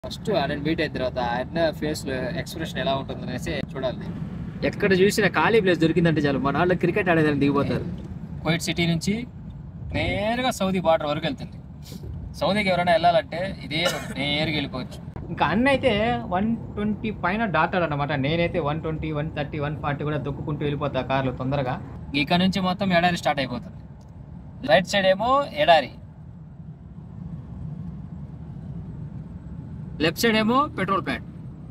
First ఆయన meet అయిన తర్వాత ఆయన ఫేస్ లో ఎక్స్ప్రెషన్ ఎలా ఉంటుంది అనేసి చూడాలి ఎక్కడ చూసిన ఖాళీ ప్లేస్ దొరికిందంటే చాలు మన వాళ్ళు క్రికెట్ ఆడేదానికి దిగిపోతారు కోయిట్ సిటీ నుంచి నేరుగా సౌదీ బార్డర్ వరకు వెళ్తుంది సౌదీకి ఎవరైనా వెళ్ళాలంటే ఇదే రోడ్ నేరుగా వెళ్ళిపోవచ్చు ఇంకా అన్న అయితే వన్ ట్వంటీ పైన దాటాడు అనమాట నేనైతే one twenty one thirty one forty కూడా దొక్కుకుంటూ వెళ్ళిపోతా కార్లు తొందరగా ఇక్కడ నుంచి మొత్తం ఎడారి స్టార్ట్ అయిపోతుంది రైట్ సైడ్ ఏమో ఎడారి లెఫ్ట్ సైడ్ ఏమో పెట్రోల్ ప్లాంట్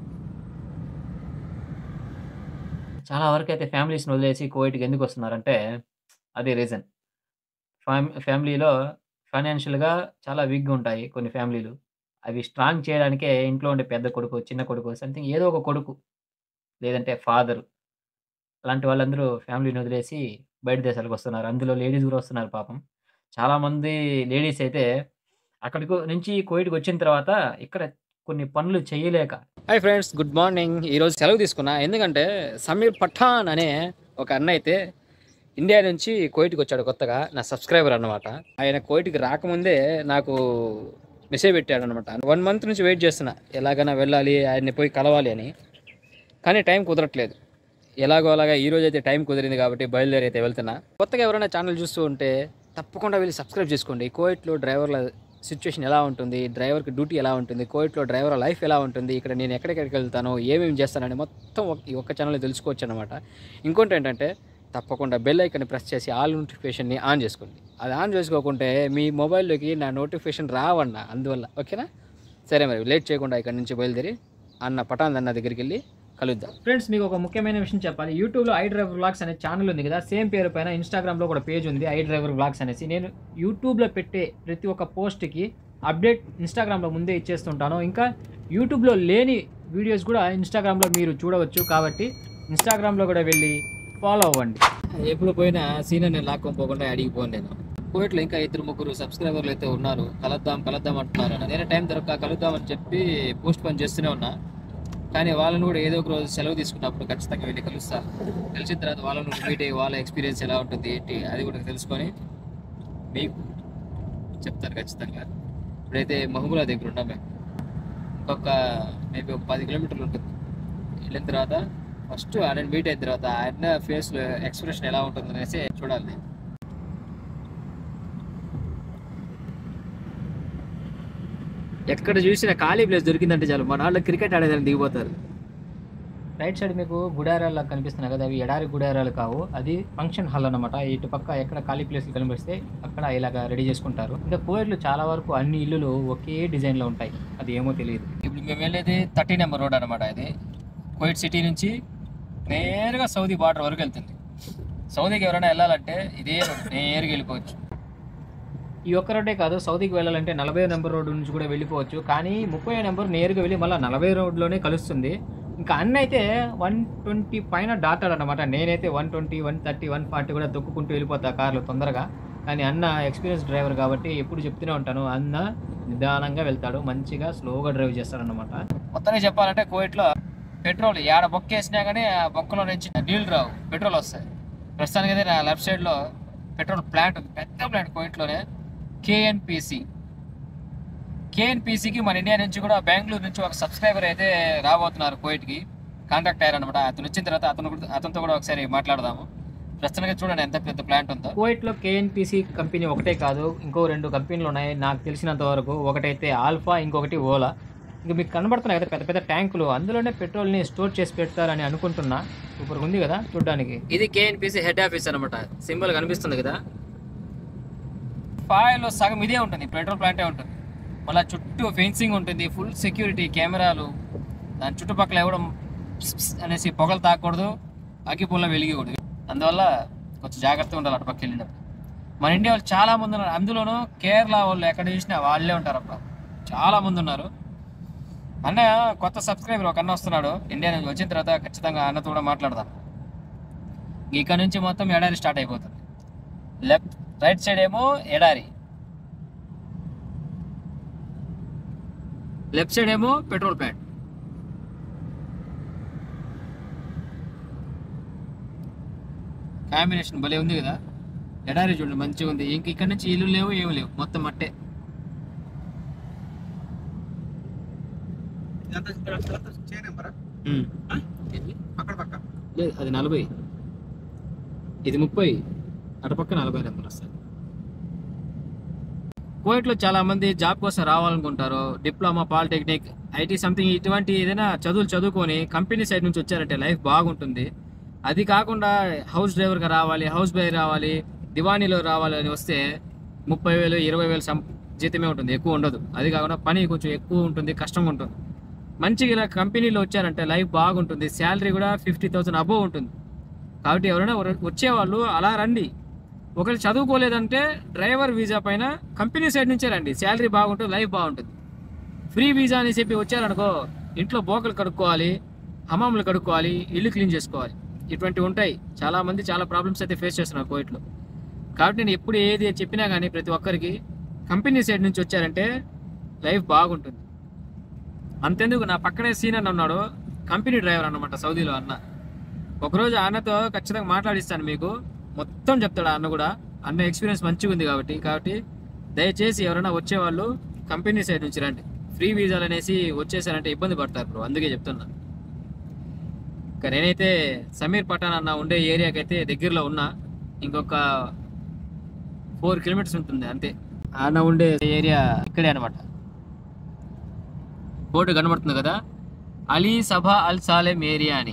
చాలా వరకు అయితే ఫ్యామిలీస్ని వదిలేసి కోవిడ్కి ఎందుకు వస్తున్నారంటే అదే రీజన్ ఫ్యామ్ ఫ్యామిలీలో ఫైనాన్షియల్గా చాలా వీక్గా ఉంటాయి కొన్ని ఫ్యామిలీలు అవి స్ట్రాంగ్ చేయడానికే ఇంట్లో ఉండే పెద్ద కొడుకు చిన్న కొడుకు సంథింగ్ ఏదో ఒక కొడుకు లేదంటే ఫాదర్ అలాంటి వాళ్ళందరూ ఫ్యామిలీని వదిలేసి బయట దేశాలకు వస్తున్నారు అందులో లేడీస్ కూడా వస్తున్నారు పాపం చాలామంది లేడీస్ అయితే అక్కడికి నుంచి కోవిడ్కి వచ్చిన తర్వాత ఇక్కడ కొన్ని పనులు చేయలేక హాయ్ ఫ్రెండ్స్ గుడ్ మార్నింగ్ ఈరోజు సెలవు తీసుకున్నా ఎందుకంటే సమీర్ పఠాన్ అనే ఒక అన్న అయితే ఇండియా నుంచి కోయిట్కి వచ్చాడు కొత్తగా నా సబ్స్క్రైబర్ అన్నమాట ఆయన కోయిట్కి రాకముందే నాకు మెసేజ్ పెట్టాడు అనమాట వన్ మంత్ నుంచి వెయిట్ చేస్తున్నా ఎలాగైనా వెళ్ళాలి ఆయన్ని పోయి కలవాలి అని కానీ టైం కుదరట్లేదు ఎలాగో అలాగా ఈ రోజు అయితే టైం కుదిరింది కాబట్టి బయలుదేరి అయితే వెళ్తున్నా కొత్తగా ఎవరైనా ఛానల్ చూస్తూ ఉంటే తప్పకుండా వెళ్ళి సబ్స్క్రైబ్ చేసుకోండి కోవిట్లో డ్రైవర్ల సిచ్యువేషన్ ఎలా ఉంటుంది డ్రైవర్కి డ్యూటీ ఎలా ఉంటుంది కోవిట్లో డ్రైవర్ లైఫ్ ఎలా ఉంటుంది ఇక్కడ నేను ఎక్కడెక్కడికి వెళ్తాను ఏమేమి చేస్తానని మొత్తం ఒక- ఈ ఒక్క ఛానల్లో తెలుసుకోవచ్చు అనమాట ఇంకోటి ఏంటంటే తప్పకుండా బెల్ ఐకన్ ప్రెస్ చేసి ఆల్ నోటిఫికేషన్ని ఆన్ చేసుకోండి అది ఆన్ చేసుకోకుంటే మీ మొబైల్లోకి నా నోటిఫికేషన్ రావన్న అందువల్ల ఓకేనా సరే మరి లేట్ చేయకుండా ఇక్కడ నుంచి బయలుదేరి అన్న పటాన్ అన్న దగ్గరికి వెళ్ళి కలుద్దాం ఫ్రెండ్స్ మీకు ఒక ముఖ్యమైన విషయం చెప్పాలి యూట్యూబ్లో ఐ డ్రైవర్ వ్లాగ్స్ అనే ఛానల్ ఉంది కదా సేమ్ పేరు పైన ఇన్స్టాగ్రామ్లో కూడా పేజ్ ఉంది ఐ డ్రైవర్ వ్లాగ్స్ అనేసి నేను యూట్యూబ్లో పెట్టే ప్రతి ఒక్క పోస్ట్కి అప్డేట్ ఇన్స్టాగ్రామ్లో ముందే ఇచ్చేస్తుంటాను ఇంకా యూట్యూబ్లో లేని వీడియోస్ కూడా ఇన్స్టాగ్రామ్లో మీరు చూడవచ్చు కాబట్టి ఇన్స్టాగ్రామ్లో కూడా వెళ్ళి ఫాలో అవ్వండి ఎప్పుడు పోయినా సీనియర్ నేను లాక్కొని పోకుండా అడిగిపోను నేను కోవిట్లో ఇంకా ఇద్దరు ముగ్గురు సబ్స్క్రైబర్లు అయితే ఉన్నారు కలుద్దాం కలుద్దాం అంటున్నారు నేను టైం దొరక కలుద్దాం అని చెప్పి పోస్ట్ పోన్ చేస్తూనే ఉన్నా కానీ వాళ్ళని కూడా ఏదో ఒక రోజు సెలవు తీసుకున్నప్పుడు ఖచ్చితంగా వెళ్ళి కలుస్తా కలిసిన తర్వాత వాళ్ళని మీట్ అయ్యి వాళ్ళ ఎక్స్పీరియన్స్ ఎలా ఉంటుంది ఏంటి అది కూడా తెలుసుకొని మీకు చెప్తారు ఖచ్చితంగా ఇప్పుడైతే మహబూలా దగ్గర ఉన్నాం మేము ఇంకొక మేబీ ఒక పది కిలోమీటర్లు ఉంటుంది వెళ్ళిన తర్వాత ఫస్ట్ ఆయన మీట్ అయిన తర్వాత ఆయన ఫేస్లో ఎక్స్ప్రెషన్ ఎలా ఉంటుంది అనేసి చూడాలి నేను ఎక్కడ చూసిన ఖాళీ ప్లేస్ దొరికిందంటే చాలు మన వాళ్ళు క్రికెట్ ఆడేదానికి దిగిపోతారు రైట్ సైడ్ మీకు గుడారాలు కనిపిస్తున్నాయి కదా అవి ఎడారి గుడారాలు కావు అది ఫంక్షన్ హాల్ అన్నమాట ఇటు పక్క ఎక్కడ ఖాళీ ప్లేస్లు కనిపిస్తే అక్కడ ఇలాగ రెడీ చేసుకుంటారు ఇంకా కోవిడ్లో చాలా వరకు అన్ని ఇల్లులు ఒకే డిజైన్లో ఉంటాయి అది ఏమో తెలియదు ఇప్పుడు మేము వెళ్ళేది థర్టీ నెంబర్ రోడ్ అనమాట ఇది కోవిడ్ సిటీ నుంచి నేరుగా సౌదీ బార్డర్ వరకు వెళ్తుంది సౌదీకి ఎవరైనా వెళ్ళాలంటే ఇదే రోడ్ నేరుగా వెళ్ళిపోవచ్చు ఈ ఒక్క రోడ్డే కాదు సౌదీకి వెళ్ళాలంటే నలభై నెంబర్ రోడ్డు నుంచి కూడా వెళ్ళిపోవచ్చు కానీ ముప్పై నెంబర్ నేరుగా వెళ్ళి మళ్ళీ నలభై రోడ్లోనే కలుస్తుంది ఇంకా అన్న అయితే వన్ ట్వంటీ పైన దాటాడు అనమాట నేనైతే one twenty one thirty one forty కూడా దొక్కుకుంటూ వెళ్ళిపోతా కార్లు తొందరగా కానీ అన్న ఎక్స్పీరియన్స్ డ్రైవర్ కాబట్టి ఎప్పుడు చెప్తూనే ఉంటాను అన్న నిదానంగా వెళ్తాడు మంచిగా స్లోగా డ్రైవ్ చేస్తాడనమాట మొత్తానికి చెప్పాలంటే కోవిట్లో పెట్రోల్ ఏడ బొక్క వేసినా కానీ ఆ బొక్కలో నుంచి నీళ్ళు రావు పెట్రోల్ వస్తాయి ప్రస్తుతానికి అయితే నా లెఫ్ట్ సైడ్లో పెట్రోల్ ప్లాంట్ ఉంది పెద్ద ప్లాంట్ కోవిట్లోనే కేఎన్పిసి కేఎన్పిసికి మన ఇండియా నుంచి కూడా బెంగళూరు నుంచి ఒక సబ్స్క్రైబర్ అయితే రాబోతున్నారు కోయిట్కి కాంటాక్ట్ అయ్యారు అనమాట అతను వచ్చిన తర్వాత అతను కూడా- అతనితో కూడా ఒకసారి మాట్లాడదాము ప్రస్తుతానికి చూడండి ఎంత పెద్ద ప్లాంట్ ఉందో కోయిట్లో కేఎన్పిసి కంపెనీ ఒకటే కాదు ఇంకో రెండు కంపెనీలు ఉన్నాయి నాకు తెలిసినంత వరకు ఒకటైతే ఆల్ఫా ఇంకొకటి ఓలా ఇంకా మీకు కనబడుతున్నాయి కదా పెద్ద పెద్ద ట్యాంకులు అందులోనే పెట్రోల్ని స్టోర్ చేసి పెడతారని అనుకుంటున్నా సూపర్ ఉంది కదా చూడడానికి ఇది కేఎన్పిసి హెడ్ ఆఫీస్ అనమాట సింబల్ కనిపిస్తుంది కదా ఫాయిల్లో సగం ఇదే ఉంటుంది పెట్రోల్ ప్లాంటే ఉంటుంది మళ్ళీ చుట్టూ ఫెన్సింగ్ ఉంటుంది ఫుల్ సెక్యూరిటీ కెమెరాలు దాని చుట్టుపక్కల ఎవడం ప్స్ ప్స్ అనేసి పొగలు తాకూడదు అగ్గిపుల్ల వెలిగకూడదు అందువల్ల కొంచెం జాగ్రత్తగా ఉండాలి అటు పక్క వెళ్ళినప్పుడు మన ఇండియా వాళ్ళు చాలా మంది ఉన్నారు అందులోనూ కేరళ వాళ్ళు ఎక్కడ చూసినా వాళ్ళే ఉంటారు అప్పుడు చాలా మంది ఉన్నారు అన్న కొత్త సబ్స్క్రైబర్ ఒక అన్న వస్తున్నాడు ఇండియా నుంచి వచ్చిన తర్వాత ఖచ్చితంగా అన్నతో కూడా మాట్లాడదాం ఇక్కడ నుంచి మొత్తం ఎడారి స్టార్ట్ అయిపోతుంది లెఫ్ట్ రైట్ సైడ్ ఏమో ఎడారి లెఫ్ట్ సైడ్ ఏమో పెట్రోల్ ప్లాంట్ కాంబినేషన్ భలే ఉంది కదా ఎడారి చూడండి మంచిగా ఉంది ఇంక ఇక్కడ నుంచి ఇల్లు లేవు ఏమి లేవు మొత్తం మట్టే ఇదంతా ఇదంతా చే నెంబరా ఉమ్. ఆ? ఏంది? అక్కడ పక్క లేదు అది నలభై ఇది ముప్పై అటుపక్క నలభై నెంబర్ వస్తుంది కోవిట్లో చాలా మంది జాబ్ కోసం రావాలనుకుంటారు డిప్లొమా పాలిటెక్నిక్ ఐటీ సంథింగ్ ఇటువంటి ఏదైనా చదువులు చదువుకొని కంపెనీ సైడ్ నుంచి వచ్చారంటే లైఫ్ బాగుంటుంది అది కాకుండా హౌస్ డ్రైవర్గా రావాలి హౌస్ బాయ్ రావాలి దివానీలో రావాలి అని వస్తే ముప్పై వేలు ఇరవై వేలు సం జీతమే ఉంటుంది ఎక్కువ ఉండదు అది కాకుండా పని కొంచెం ఎక్కువ ఉంటుంది కష్టంగా ఉంటుంది మంచిగా ఇలా కంపెనీలో వచ్చారంటే లైఫ్ బాగుంటుంది శాలరీ కూడా ఫిఫ్టీ థౌసండ్ అబోవ్ ఉంటుంది కాబట్టి ఎవరైనా వర- వచ్చేవాళ్ళు అలా రండి ఒకరు చదువుకోలేదంటే డ్రైవర్ వీసా పైన కంపెనీ సైడ్ నుంచే రండి శాలరీ బాగుంటుంది లైఫ్ బాగుంటుంది ఫ్రీ వీసా అని చెప్పి వచ్చారనుకో ఇంట్లో బోకలు కడుక్కోవాలి హమాములు కడుక్కోవాలి ఇల్లు క్లీన్ చేసుకోవాలి ఇటువంటివి ఉంటాయి చాలా మంది చాలా ప్రాబ్లమ్స్ అయితే ఫేస్ చేస్తున్నారు కోవిట్లో కాబట్టి నేను ఎప్పుడు ఏది చెప్పినా కానీ ప్రతి ఒక్కరికి కంపెనీ సైడ్ నుంచి వచ్చారంటే లైఫ్ బాగుంటుంది అంతెందుకు నా పక్కనే సీన్ అన్న ఉన్నాడు కంపెనీ డ్రైవర్ అన్నమాట సౌదీలో అన్న ఒకరోజు ఆ అన్నతో ఖచ్చితంగా మాట్లాడిస్తాను మీకు మొత్తం చెప్తాడు ఆ అన్న కూడా అన్న ఎక్స్పీరియన్స్ మంచిగా ఉంది కాబట్టి కాబట్టి దయచేసి ఎవరైనా వచ్చేవాళ్ళు కంపెనీ సైడ్ నుంచి రండి ఫ్రీ వీసాలు అనేసి వచ్చేసారంటే ఇబ్బంది పడతారు బ్రో అందుకే చెప్తున్నా ఇంకా నేనైతే సమీర్ పఠాన్ అన్న ఉండే ఏరియాకి అయితే దగ్గరలో ఉన్నా ఇంకొక ఫోర్ కిలోమీటర్స్ ఉంటుంది అంతే ఆ అన్న ఉండే ఏరియా ఇక్కడే అనమాట బోర్డు కనబడుతుంది కదా Ali Sabah Al Salem area అని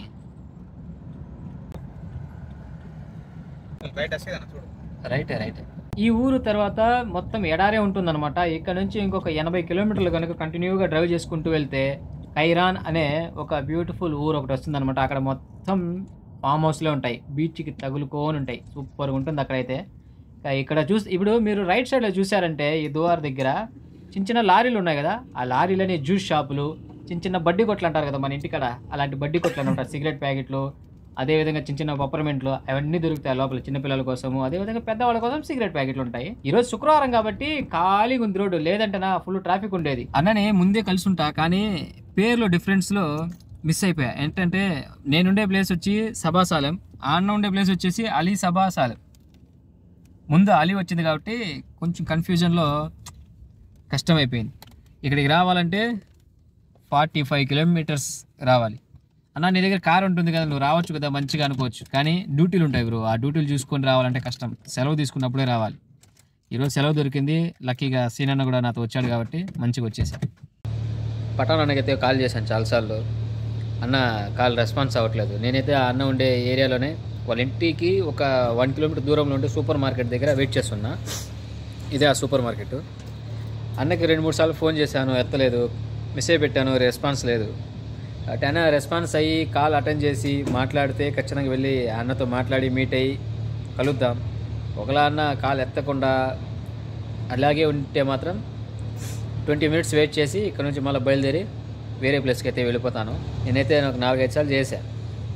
రైట్ వస్తే చూడు రైట్ రైట్ ఈ ఊరు తర్వాత మొత్తం ఎడారే ఉంటుందన్నమాట ఇక్కడ నుంచి ఇంకొక ఎనభై కిలోమీటర్లు కనుక కంటిన్యూగా డ్రైవ్ చేసుకుంటూ వెళ్తే కైరాన్ అనే ఒక బ్యూటిఫుల్ ఊరు ఒకటి వస్తుందన్నమాట అక్కడ మొత్తం ఫామ్ హౌస్లే ఉంటాయి బీచ్కి తగులుకొని ఉంటాయి సూపర్గా ఉంటుంది అక్కడైతే ఇంకా ఇక్కడ చూసి ఇప్పుడు మీరు రైట్ సైడ్లో చూసారంటే ఈ దువార్ దగ్గర చిన్న చిన్న లారీలు ఉన్నాయి కదా ఆ లారీలని జ్యూస్ షాపులు చిన్న చిన్న బడ్డీ కొట్లు అంటారు కదా మన ఇంటికాడ అలాంటి బడ్డీ కొట్లు అని ఉంటారు సిగరెట్ ప్యాకెట్లు అదేవిధంగా చిన్న చిన్న పప్పర్మెంట్లు అవన్నీ దొరుకుతాయి లోపల చిన్నపిల్లల కోసము అదేవిధంగా పెద్దవాళ్ళ కోసం సిగరెట్ ప్యాకెట్లు ఉంటాయి ఈ రోజు శుక్రవారం కాబట్టి ఖాళీగా ఉంది రోడ్డు లేదంటే నా ఫుల్ ట్రాఫిక్ ఉండేది అన్నని ముందే కలిసి ఉంటా కానీ పేర్లో డిఫరెన్స్ లో మిస్ అయిపోయా ఏంటంటే నేనుండే ప్లేస్ వచ్చి సభాసాలెం ఆ అన్న ఉండే ప్లేస్ వచ్చేసి అలీ సభాసాలెం ముందు అలీ వచ్చింది కాబట్టి కొంచెం కన్ఫ్యూజన్లో కష్టమైపోయింది ఇక్కడికి రావాలంటే ఫార్టీ ఫైవ్ కిలోమీటర్స్ రావాలి అన్న నీ దగ్గర కార్ ఉంటుంది కదా నువ్వు రావచ్చు కదా మంచిగా అనుకోవచ్చు కానీ డ్యూటీలు ఉంటాయి బ్రో ఆ డ్యూటీలు చూసుకొని రావాలంటే కష్టం సెలవు తీసుకున్నప్పుడే రావాలి ఈరోజు సెలవు దొరికింది లక్కీగా సీన్ అన్న కూడా నాతో వచ్చాడు కాబట్టి మంచిగా వచ్చేసాను పటాన్ అన్నకైతే కాల్ చేశాను చాలాసార్లు అన్న కాల్ రెస్పాన్స్ అవ్వట్లేదు నేనైతే ఆ అన్న ఉండే ఏరియాలోనే వాళ్ళ ఇంటికి ఒక వన్ కిలోమీటర్ దూరంలో ఉండే సూపర్ మార్కెట్ దగ్గర వెయిట్ చేస్తున్నా ఇదే ఆ సూపర్ మార్కెట్ అన్నకి రెండు మూడు సార్లు ఫోన్ చేశాను ఎత్తలేదు మెసేజ్ పెట్టాను రెస్పాన్స్ లేదు అటైనా రెస్పాన్స్ అయ్యి కాల్ అటెండ్ చేసి మాట్లాడితే ఖచ్చితంగా వెళ్ళి అన్నతో మాట్లాడి మీట్ అయ్యి కలుద్దాం ఒకలా అన్న కాల్ ఎత్తకుండా అలాగే ఉంటే మాత్రం ట్వంటీ మినిట్స్ వెయిట్ చేసి ఇక్కడ నుంచి మళ్ళీ బయలుదేరి వేరే ప్లేస్కి అయితే వెళ్ళిపోతాను నేనైతే నాకు నాలుగైదు సార్లు చేశాను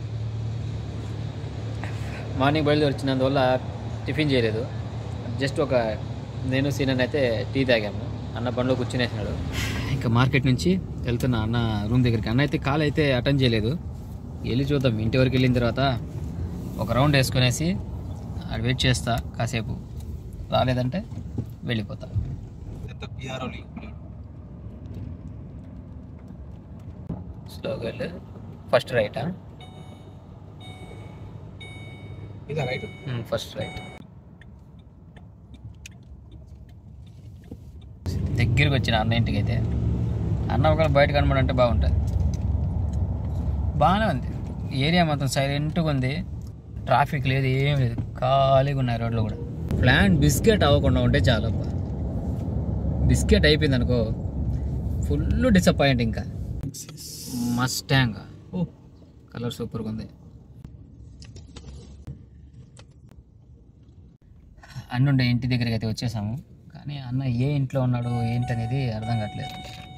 మార్నింగ్ బయలుదేరి వచ్చినందువల్ల టిఫిన్ చేయలేదు జస్ట్ ఒక నేను సీనన్ అయితే టీ తాగాము అన్న బండ్లో కూర్చునేసినాడు ఇంకా మార్కెట్ నుంచి వెళ్తున్నా అన్న రూమ్ దగ్గరికి అన్న అయితే కాల్ అయితే అటెండ్ చేయలేదు వెళ్ళి చూద్దాం ఇంటి వరకు వెళ్ళిన తర్వాత ఒక రౌండ్ వేసుకునేసి అక్కడ వెయిట్ చేస్తా కాసేపు రాలేదంటే వెళ్ళిపోతా ఎంత పిఆర్ఓ స్లోగా వెళ్ళి ఫస్ట్ రైటా ఇదా రైట్ ఫస్ట్ రైట్ దగ్గరికి వచ్చిన అన్న ఇంటికి అయితే అన్న ఒకవేళ బయట కనబడంటే బాగుంటుంది బాగానే ఉంది ఏరియా మొత్తం సైలెంట్గా ఉంది ట్రాఫిక్ లేదు ఏం లేదు ఖాళీగా ఉన్నాయి రోడ్లు కూడా ప్లాన్ బిస్కెట్ అవ్వకుండా ఉంటే చాలా బిస్కెట్ అయిపోయింది అనుకో ఫుల్ డిసప్పాయింట్ ఇంకా మస్టాంగ్ ఓ కలర్ సూపర్గా ఉంది అన్న ఉండే ఇంటి దగ్గరికి అయితే వచ్చేసాము కానీ అన్న ఏ ఇంట్లో ఉన్నాడు ఏంటి అనేది అర్థం కావట్లేదు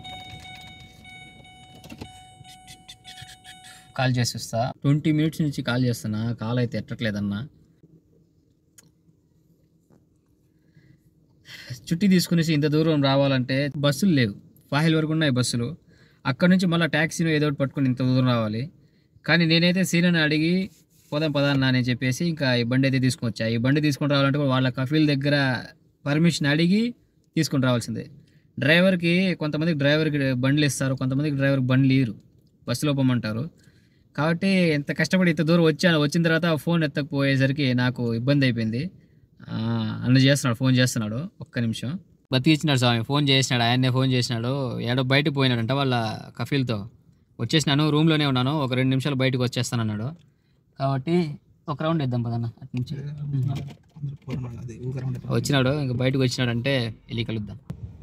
కాల్ చేసి వస్తా ట్వంటీ మినిట్స్ నుంచి కాల్ చేస్తున్నా కాల్ అయితే ఎట్టట్లేదన్నా చుట్టి తీసుకునేసి ఇంత దూరం రావాలంటే బస్సులు లేవు ఫాహిల్ వరకు ఉన్నాయి బస్సులు అక్కడ నుంచి మళ్ళీ ట్యాక్సీని ఏదో ఒకటి పట్టుకుని ఇంత దూరం రావాలి కానీ నేనైతే సీనని అడిగి పోదాం పదా అన్న అని చెప్పేసి ఇంకా ఈ బండి అయితే తీసుకొని వచ్చా ఈ బండి తీసుకొని రావాలంటే కూడా వాళ్ళ కఫీల్ దగ్గర పర్మిషన్ అడిగి తీసుకొని రావాల్సిందే డ్రైవర్కి కొంతమందికి డ్రైవర్కి బండ్లు ఇస్తారు కొంతమందికి డ్రైవర్కి బండ్లు ఇయ్యరు బస్సులో పోమంటారు కాబట్టి ఎంత కష్టపడి ఇంత దూరం వచ్చాను వచ్చిన తర్వాత ఫోన్ ఎత్తకపోయేసరికి నాకు ఇబ్బంది అయిపోయింది ఆ, అన్న చేస్తున్నాడు ఫోన్ చేస్తున్నాడు ఒక్క నిమిషం బతికిచ్చినాడు స్వామి ఫోన్ చేసినాడు ఆయన్నే ఫోన్ చేసినాడు ఏడో బయటకు పోయినాడంట వాళ్ళ కఫీల్తో వచ్చేసినాను రూమ్లోనే ఉన్నాను ఒక రెండు నిమిషాలు బయటకు వచ్చేస్తాను అన్నాడు కాబట్టి ఒక రౌండ్ ఇద్దాం పదన్న అటు నుంచి అది ఊగరం ఉండే వచ్చినాడు ఇంకా బయటకు వచ్చినాడంటే వెళ్ళి కలుద్దాం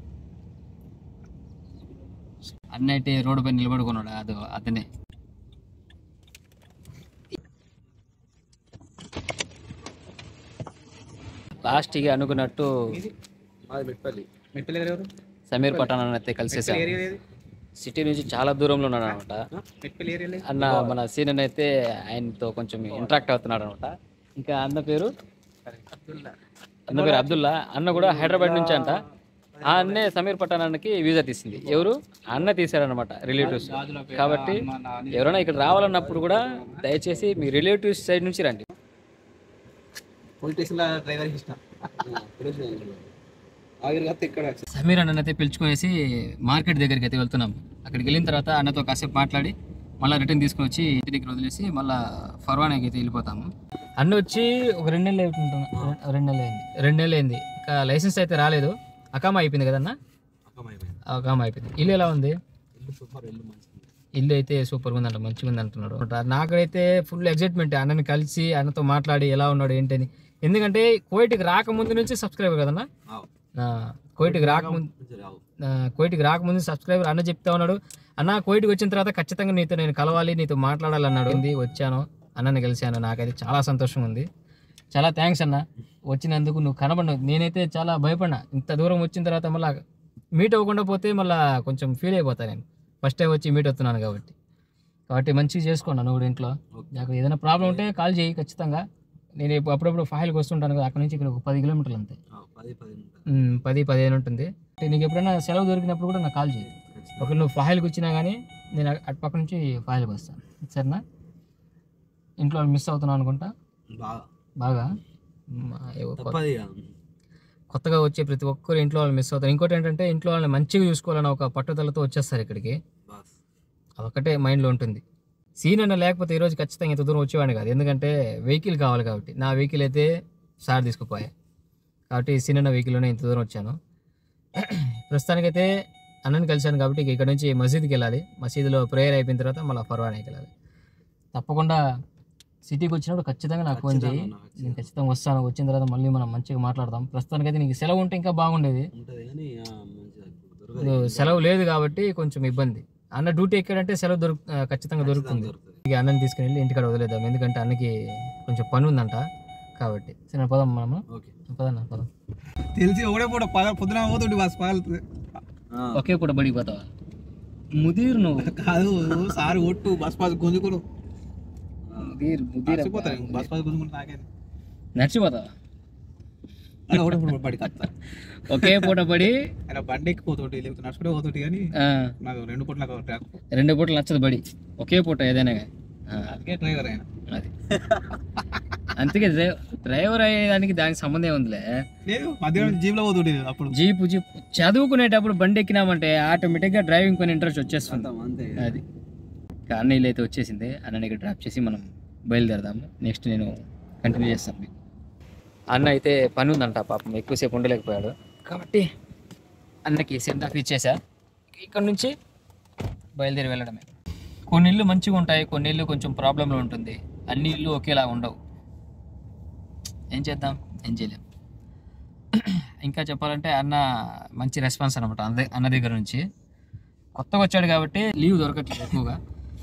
అన్న అయితే రోడ్డు పైన నిలబడుకున్నాడు అది అతనే లాస్ట్గా అనుకున్నట్టు మాది మెట్పల్లి మెట్పల్లి ఏరియా ఎవరు సమీర్ పఠాన్ అన్న అయితే కలిసేసాం ఏరియా ఏది సిటీ నుంచి చాలా దూరంలో ఉన్నాడు అనమాట మెట్పల్లి ఏరియా లేదు అన్న మన సీనియర్ అయితే ఆయనతో కొంచెం ఇంటరాక్ట్ అవుతున్నాడు అనమాట ఇంకా అన్న పేరు అన్న పేరు అబ్దుల్లా అన్న కూడా హైదరాబాద్ నుంచి అంట ఆ అన్నే సమీర్ పఠాన్ అన్నకి వీసా తీసింది ఎవరు ఆ అన్న తీశారనమాట రిలేటివ్స్ కాబట్టి ఎవరైనా ఇక్కడ రావాలన్నప్పుడు కూడా దయచేసి మీ రిలేటివ్స్ సైడ్ నుంచి రండి పోలీస్ స్టేషన్లో డ్రైవర్ ఇష్టం ఆగిరి కాస్త ఇక్కడ సమీర్ అన్న అయితే పిలుచుకునేసి మార్కెట్ దగ్గరికి అయితే వెళ్తున్నాం అక్కడికి వెళ్ళిన తర్వాత అన్నతో కాసేపు మాట్లాడి మళ్ళీ రిటర్న్ తీసుకుని వచ్చి ఇంటి దగ్గర వదిలేసి మళ్ళీ ఫర్వానాకి అయితే వెళ్ళిపోతాము అన్న వచ్చి ఒక రెండు నెలలు అవుతుంటున్నా రెండు నెలలు అయింది రెండు నెలలు అయింది ఇంకా లైసెన్స్ అయితే రాలేదు అకామా అయిపోయింది కదన్న అకామా అయిపోయింది ఇల్లు ఎలా ఉంది ఇల్లు సూపర్ ఇల్లు మంచిది ఇల్లు అయితే సూపర్గా ఉందంట మంచిగా ఉంది అంటున్నాడు నాకైతే ఫుల్ ఎగ్జైట్మెంట్ అన్నని కలిసి అన్నతో మాట్లాడి ఎలా ఉన్నాడు ఏంటని ఎందుకంటే కోయిట్కి రాకముందు నుంచి సబ్స్క్రైబర్ కదన్నా ఆ, కోయిట్కి రాకముందు ఆ, కోయిట్కి రాకముందు సబ్స్క్రైబర్ అన్న చెప్తా ఉన్నాడు అన్న కోయిట్కి వచ్చిన తర్వాత ఖచ్చితంగా నీతో నేను కలవాలి నీతో మాట్లాడాలి అన్నాడు ఉంది వచ్చాను అన్నని కలిశాను నాకైతే చాలా సంతోషం ఉంది చాలా థ్యాంక్స్ అన్న వచ్చినందుకు నువ్వు కనబడినావు నేనైతే చాలా భయపడినా ఇంత దూరం వచ్చిన తర్వాత మళ్ళీ మీట్ అవ్వకుండా పోతే మళ్ళీ కొంచెం ఫీల్ అయిపోతా నేను ఫస్ట్ టైం వచ్చి మీట్ అవుతున్నాను కాబట్టి కాబట్టి మంచిగా చేసుకోండి నువ్వు కూడా ఇంట్లో నాకు ఏదైనా ప్రాబ్లం ఉంటే కాల్ చేయి ఖచ్చితంగా నేను ఇప్పుడు అప్పుడప్పుడు ఫైల్కి వస్తుంటాను కదా అక్కడ నుంచి ఇక్కడ ఒక పది కిలోమీటర్లు అంతే పది పది ఉమ్, పది పదిహేను ఉంటుంది అంటే నీకు ఎప్పుడైనా సెలవు దొరికినప్పుడు కూడా నాకు కాల్ చేయి ఒకవేళ నువ్వు ఫాయిల్కి వచ్చినా కానీ నేను అటు- అటు పక్క నుంచి ఫాయిల్కి వస్తాను సరేనా ఇంట్లో మిస్ అవుతున్నాను అనుకుంటా బాగా బాగా ఉమ్, ఏవో కొత్త- తప్పది కొత్తగా వచ్చే ప్రతి ఒక్కరు ఇంట్లో వాళ్ళు మిస్ అవుతారు ఇంకోటి ఏంటంటే ఇంట్లో వాళ్ళని మంచిగా చూసుకోవాలని ఒక పట్టుదలతో వచ్చేస్తారు ఇక్కడికి బాస్ అదొక్కటే మైండ్లో ఉంటుంది సీన్ అన్న లేకపోతే ఈరోజు ఖచ్చితంగా ఇంత దూరం వచ్చేవాడిని కాదు ఎందుకంటే వెహికల్ కావాలి కాబట్టి నా వెహికల్ అయితే సార్ తీసుకుపోయా కాబట్టి సీన్ అన్న వెహికల్లోనే ఇంత దూరం వచ్చాను ప్రస్తుతానికైతే అన్నని కలిశాను కాబట్టి ఇక ఇక్కడ నుంచి మసీద్కి వెళ్ళాలి మసీదులో ప్రేయర్ అయిపోయిన తర్వాత మళ్ళీ ఫర్వానాకి వెళ్ళాలి తప్పకుండా సిటీకి వచ్చినప్పుడు ఖచ్చితంగా నాకు ఫోన్ చేయి నేను ఖచ్చితంగా వస్తాను వచ్చిన తర్వాత మళ్ళీ మనం మంచిగా మాట్లాడదాం ప్రస్తుతానికైతే నీకు సెలవు ఉంటే ఇంకా బాగుండేది ఉంటుంది కానీ మంచిగా ఇప్పుడు సెలవు లేదు కాబట్టి కొంచెం ఇబ్బంది అన్న డ్యూటీ ఎక్కడంటే సెలవు దొరుకు ఆ, ఖచ్చితంగా దొరుకుతుంది ఇక అన్నని తీసుకుని వెళ్ళి ఇంటికాడ వదిలేద్దాం ఎందుకంటే అన్నకి కొంచెం పని ఉందంట కాబట్టి సరే పోదాం మనము ఓకే పదన్నా పదం తెలిసి ఒకడే పూట పగ పొద్దున పోతుండే బస్ పగలుతుంది ఒకే పూట బడికి పోతావా ముదీర్ నువ్వు కాదు సార్ ఒట్టు బస్ పాస్ గుంజుకును ముదీర్ ముదీర్ మర్చిపోతాను బస్ పాస్ గుంజుకుంటే నాకేది నడిచిపోతావా అలా ఒకటే పూట బడికి వస్తా ఒకే పూట పడి ఆయన బండి ఎక్కిపోతుంటే లేకపోతే నడుచుకుంటే పోతుంటే కానీ ఆ, నాకు రెండు పూట నాకు ట్రాక్ రెండు పూటలు నచ్చదు బడి ఒకే పూట ఏదైనా కానీ. ఆ, అందుకే డ్రైవర్ ఆయన అది అందుకే డ్రై- డ్రైవర్ అయ్యేదానికి దానికి సంబంధం ఉందిలే లేదు మధ్యాహ్నం జీప్లో పోతుండే అప్పుడు జీపు జీప్ చదువుకునేటప్పుడు బండి ఎక్కినామంటే ఆటోమేటిక్గా డ్రైవింగ్ పని ఇంట్రెస్ట్ వచ్చేస్తుంది అంతే అది ఇక అన్నయ్యలు అయితే వచ్చేసింది అన్నని ఇక్కడ డ్రాప్ చేసి మనం బయలుదేరదాము నెక్స్ట్ నేను కంటిన్యూ చేస్తాను మీకు అన్న అయితే పని ఉందంట పాపం ఎక్కువసేపు ఉండలేకపోయాడు కాబట్టి అన్నకి సెండ్ ఆఫ్ ఇచ్చేసా ఇక్కడ నుంచి బయలుదేరి వెళ్ళడమే కొన్ని ఇల్లు మంచిగా ఉంటాయి కొన్ని ఇల్లు కొంచెం ప్రాబ్లంలో ఉంటుంది అన్ని ఇల్లు ఒకేలా ఉండవు ఏం చేద్దాం ఏం చేయలేం ఇంకా చెప్పాలంటే అన్న మంచి రెస్పాన్స్ అనమాట అన్న అన్న దగ్గర నుంచి కొత్తగా వచ్చాడు కాబట్టి లీవ్ దొరకట్లేదు ఎక్కువగా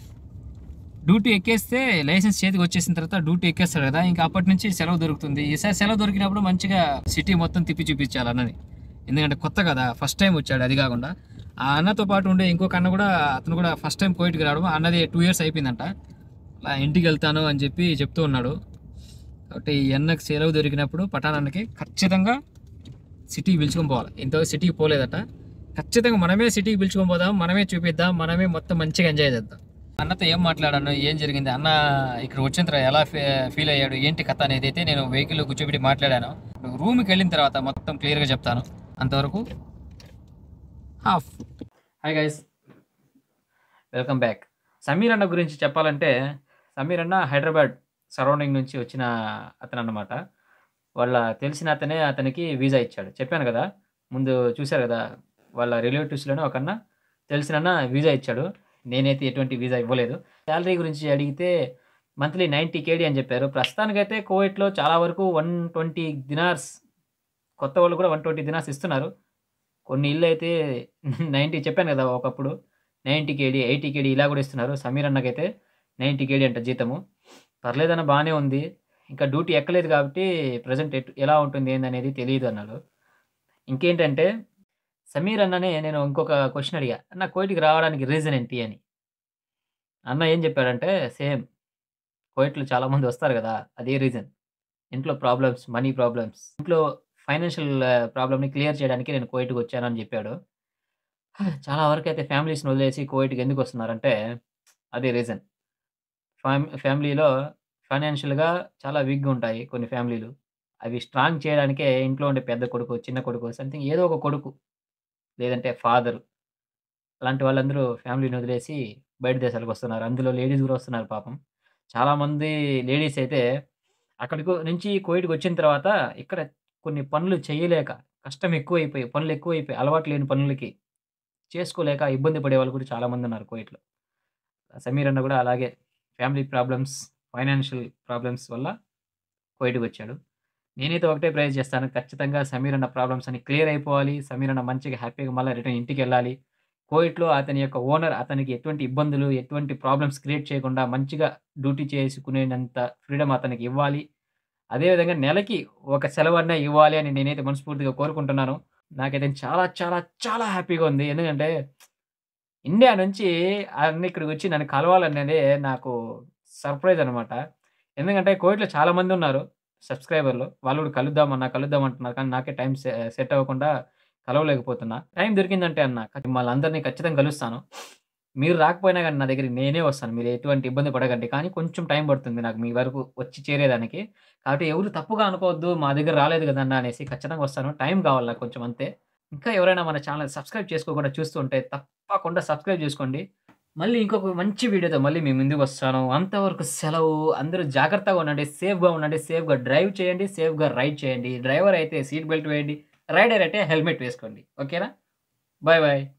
డ్యూటీ ఎక్కేస్తే లైసెన్స్ చేతికి వచ్చేసిన తర్వాత డ్యూటీ ఎక్కేస్తాడు కదా ఇంకా అప్పటి నుంచి సెలవు దొరుకుతుంది ఈసారి సెలవు దొరికినప్పుడు మంచిగా సిటీ మొత్తం తిప్పి చూపించాలి అన్నని ఎందుకంటే కొత్త కదా ఫస్ట్ టైం వచ్చాడు అది కాకుండా ఆ అన్నతో పాటు ఉండే ఇంకొక అన్న కూడా అతను కూడా ఫస్ట్ టైం కోయిట్కి రావడం ఆ అన్నది టూ ఇయర్స్ అయిపోయిందంట అలా ఇంటికి వెళ్తాను అని చెప్పి చెప్తూ ఉన్నాడు కాబట్టి ఈ అన్నకి సెలవు దొరికినప్పుడు పటానానికి ఖచ్చితంగా సిటీకి పిలుచుకొని పోవాలి ఇంతవరకు సిటీకి పోలేదట ఖచ్చితంగా మనమే సిటీకి పిలుచుకొని పోదాం మనమే చూపిద్దాం మనమే మొత్తం మంచిగా ఎంజాయ్ చేద్దాం అన్నతో ఏం మాట్లాడాను ఏం జరిగింది అన్న ఇక్కడ వచ్చిన తర్వాత ఎలా ఫీల్ అయ్యాడు ఏంటి కథ అనేది అయితే నేను వెహికల్ కూర్చోబెట్టి మాట్లాడాను రూమ్కి వెళ్ళిన తర్వాత మొత్తం క్లియర్గా చెప్తాను అంతవరకు ఆఫ్ hi guys welcome back Sameer అన్న గురించి చెప్పాలంటే సమీర్ అన్న హైదరాబాద్ సరౌండింగ్ నుంచి వచ్చిన అతను అన్నమాట వాళ్ళ తెలిసిన అతనే అతనికి వీసా ఇచ్చాడు చెప్పాను కదా ముందు చూశారు కదా వాళ్ళ రిలేటివ్స్లోనే ఒక అన్న తెలిసిన అన్న వీసా ఇచ్చాడు నేనైతే ఎటువంటి వీసా ఇవ్వలేదు శాలరీ గురించి అడిగితే మంత్లీ నైంటీ కేడీ అని చెప్పారు ప్రస్తుతానికైతే కోవిట్లో చాలా వరకు వన్ ట్వంటీ దినార్స్ కొత్త వాళ్ళు కూడా వన్ ట్వంటీ దినార్స్ ఇస్తున్నారు కొన్ని ఇల్లు అయితే నైంటీ చెప్పాను కదా ఒకప్పుడు నైంటీ కేడీ ఎయిటీ కేడీ ఇలా కూడా ఇస్తున్నారు సమీర్ అన్నకైతే నైంటీ కేడీ అంట జీతము పర్లేదన్న బాగానే ఉంది ఇంకా డ్యూటీ ఎక్కలేదు కాబట్టి ప్రజెంట్ ఎట్ ఎలా ఉంటుంది ఏందనేది తెలియదు అన్నాడు ఇంకేంటంటే సమీర్ అన్ననే నేను ఇంకొక క్వశ్చన్ అడిగా అన్న కోయిట్కి రావడానికి రీజన్ ఏంటి అని అన్న ఏం చెప్పాడంటే సేమ్ కోయిట్లో చాలామంది వస్తారు కదా అదే రీజన్ ఇంట్లో ప్రాబ్లమ్స్ మనీ ప్రాబ్లమ్స్ ఇంట్లో ఫైనాన్షియల్ ప్రాబ్లమ్ని క్లియర్ చేయడానికి నేను కోయిట్కి వచ్చానని చెప్పాడు చాలా వరకు అయితే ఫ్యామిలీస్ని వదిలేసి కోయిట్కి ఎందుకు వస్తున్నారంటే అదే రీజన్ ఫ్యామ్ ఫ్యామిలీలో ఫైనాన్షియల్గా చాలా వీక్గా ఉంటాయి కొన్ని ఫ్యామిలీలు అవి స్ట్రాంగ్ చేయడానికే ఇంట్లో ఉండే పెద్ద కొడుకు చిన్న కొడుకు సంథింగ్ ఏదో ఒక కొడుకు లేదంటే ఫాదర్ అలాంటి వాళ్ళందరూ ఫ్యామిలీని వదిలేసి బయట దేశాలకు వస్తున్నారు అందులో లేడీస్ కూడా వస్తున్నారు పాపం చాలామంది లేడీస్ అయితే అక్కడికి నుంచి కోవిడ్కి వచ్చిన తర్వాత ఇక్కడ కొన్ని పనులు చేయలేక కష్టం ఎక్కువైపోయి పనులు ఎక్కువైపోయి అలవాటు లేని పనులకి చేసుకోలేక ఇబ్బంది పడే వాళ్ళు కూడా చాలామంది ఉన్నారు కోవిడ్లో సమీర్ అన్న కూడా అలాగే ఫ్యామిలీ ప్రాబ్లమ్స్ ఫైనాన్షియల్ ప్రాబ్లమ్స్ వల్ల కోవిడ్కి వచ్చాడు నేనైతే ఒకటే ప్రేర్ చేస్తాను ఖచ్చితంగా సమీర్ అన్న ప్రాబ్లమ్స్ అన్ని క్లియర్ అయిపోవాలి సమీర్ అన్న మంచిగా హ్యాపీగా మళ్ళీ రిటర్న్ ఇంటికి వెళ్ళాలి కోవిడ్లో అతని యొక్క ఓనర్ అతనికి ఎటువంటి ఇబ్బందులు ఎటువంటి ప్రాబ్లమ్స్ క్రియేట్ చేయకుండా మంచిగా డ్యూటీ చేసుకునేంత ఫ్రీడమ్ అతనికి ఇవ్వాలి అదేవిధంగా నెలకి ఒక సెలవు అన్నా ఇవ్వాలి అని నేనైతే మనస్ఫూర్తిగా కోరుకుంటున్నాను నాకైతే చాలా చాలా చాలా హ్యాపీగా ఉంది ఎందుకంటే ఇండియా నుంచి అన్ని ఇక్కడికి వచ్చి నన్ను కలవాలనేది నాకు సర్ప్రైజ్ అనమాట ఎందుకంటే కోవిడ్లో చాలా మంది ఉన్నారు సబ్స్క్రైబర్లు వాళ్ళు కూడా కలుద్దామన్నా కలుద్దాం అంటున్నారు కానీ నాకే టైం సెట్ అవ్వకుండా కలవలేకపోతున్నా టైం దొరికిందంటే అన్న మిమ్మల్ని అందరినీ ఖచ్చితంగా కలుస్తాను మీరు రాకపోయినా కానీ నా దగ్గరికి నేనే వస్తాను మీరు ఎటువంటి ఇబ్బంది పడకండి కానీ కొంచెం టైం పడుతుంది నాకు మీ వరకు వచ్చి చేరేదానికి కాబట్టి ఎవరు తప్పుగా అనుకోవద్దు మా దగ్గర రాలేదు కదన్న అనేసి ఖచ్చితంగా వస్తాను టైం కావాలి నాకు కొంచెం అంతే ఇంకా ఎవరైనా మన ఛానల్ సబ్స్క్రైబ్ చేసుకోకుండా చూస్తుంటే తప్పకుండా సబ్స్క్రైబ్ చేసుకోండి మళ్ళీ ఇంకొక మంచి వీడియోతో మళ్ళీ మీ ముందుకు వస్తాను అంతవరకు సెలవు అందరూ జాగ్రత్తగా ఉండండి సేఫ్గా ఉండండి సేఫ్గా డ్రైవ్ చేయండి సేఫ్గా రైడ్ చేయండి డ్రైవర్ అయితే సీట్ బెల్ట్ వేయండి రైడర్ అయితే హెల్మెట్ వేసుకోండి ఓకేనా బాయ్ బాయ్